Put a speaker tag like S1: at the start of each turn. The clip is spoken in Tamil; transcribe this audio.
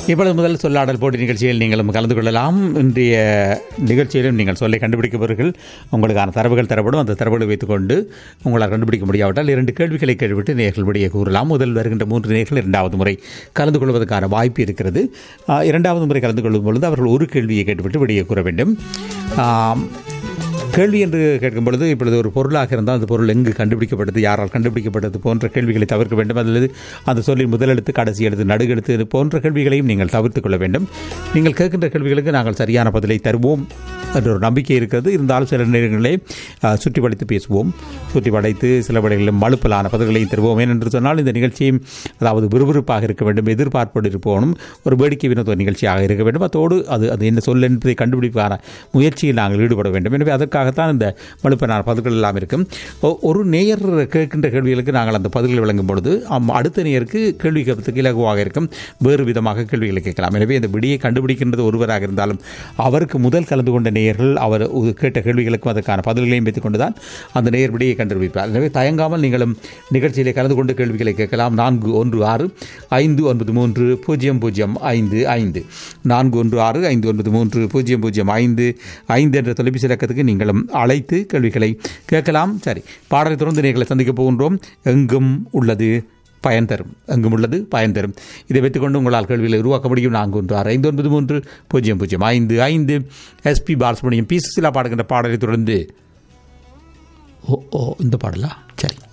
S1: இப்பொழுது முதல் சொல்லாடல் போட்டி நிகழ்ச்சியில் நீங்களும் கலந்து கொள்ளலாம் இன்றைய நிகழ்ச்சியிலும் நீங்கள் சொல்லை கண்டுபிடிப்பவர்கள் உங்களுக்கான தரவுகள் தரப்படும் அந்த தரவுகளை வைத்துக்கொண்டு உங்களால் கண்டுபிடிக்க முடியாவிட்டால் இரண்டு கேள்விகளை கேள்விட்டு நேர்கள் விடையே கூறலாம் முதல் வருகின்ற மூன்று நேர்கள் இரண்டாவது முறை கலந்து கொள்வதற்கான வாய்ப்பு இருக்கிறது ஆ, இரண்டாவது முறை கலந்து கொள்ளும் பொழுது அவர்கள் ஒரு கேள்வியை கேட்டுவிட்டு விடையே கூற வேண்டும் ஆம், கேள்வி என்று கேட்கும் பொழுது இப்பொழுது ஒரு பொருளாக இருந்தால் அந்த பொருள் எங்கு கண்டுபிடிக்கப்பட்டது யாரால் கண்டுபிடிக்கப்பட்டது போன்ற கேள்விகளை தவிர்க்க வேண்டும் அல்லது அந்த சொல்லின் முதலெழுத்து கடைசி எழுத்து நடுகெழுத்து இது போன்ற கேள்விகளையும் நீங்கள் தவிர்த்துக் கொள்ள வேண்டும் நீங்கள் கேட்கின்ற கேள்விகளுக்கு நாங்கள் சரியான பதிலை தருவோம் என்ற ஒரு நம்பிக்கை இருக்கிறது இருந்தாலும் சில நேரங்களிலே அஹ், சுற்றி வளைத்து பேசுவோம் சுற்றி வளைத்து சில வேளைகளிலும் மழுப்பலான பதில்களையும் தருவோம் ஏனென்று சொன்னால் இந்த நிகழ்ச்சியும் அதாவது விறுவிறுப்பாக இருக்க வேண்டும் எதிர்பார்ப்போடு இருப்போனும் ஒரு வேடிக்கை வினோத நிகழ்ச்சியாக இருக்க வேண்டும் அதோடு அது அது என்ன சொல் என்பதை கண்டுபிடிப்பான முயற்சியில் நாங்கள் ஈடுபட வேண்டும் எனவே அதற்காகத்தான் இந்த மழுப்பலான பதில்கள் எல்லாம் இருக்கும் ஒ- ஒரு நேயர் கேட்கின்ற கேள்விகளுக்கு நாங்கள் அந்த பதில்களை வழங்கும் பொழுது அம் அடுத்த நேயருக்கு கேள்வி கேட்பதற்கு இலகுவாக இருக்கும் வேறு விதமாக கேள்விகளை கேட்கலாம் எனவே இந்த விடியை கண்டுபிடிக்கின்றது ஒருவராக இருந்தாலும் அவருக்கு முதல் கலந்து கொண்ட நேயர்கள் அவர் உ- கேட்ட கேள்விகளுக்கும் அதற்கான பதில்களையும் வைத்துக் கொண்டுதான் அந்த நேயர் விடியை கண்டுபிடிப்பார் எனவே தயங்காமல் நீங்களும் நிகழ்ச்சியிலே கலந்து கொண்டு கேள்விகளை கேட்கலாம் நான்கு ஒன்று ஆறு ஐந்து ஒன்பது மூன்று பூஜ்ஜியம் பூஜ்ஜியம் ஐந்து ஐந்து நான்கு ஒன்று ஆறு ஐந்து ஒன்பது மூன்று பூஜ்ஜியம் பூஜ்ஜியம் ஐந்து ஐந்து என்ற தொலைபேசி இலக்கத்துக்கு நீங்களும் அழைத்து கேள்விகளை கேட்கலாம் சரி பாடலை தொடர்ந்து நீங்களை சந்திக்க போகின்றோம் எங்கும் உள்ளது பயன் தரும் எங்கும் உள்ளது பயன் தரும் இதை வைத்துக்கொண்டு உங்களால் கேள்விகளை உருவாக்க முடியும் நான்கு ஒன்று ஆறு ஐந்து ஒன்பது மூன்று பூஜ்ஜியம் பூஜ்ஜியம் ஐந்து ஐந்து எஸ்பி பாலசுமணியம் பி சுசிலா பாடுகின்ற பாடலை தொடர்ந்து ஓ ஓ இந்த பாடலா சரி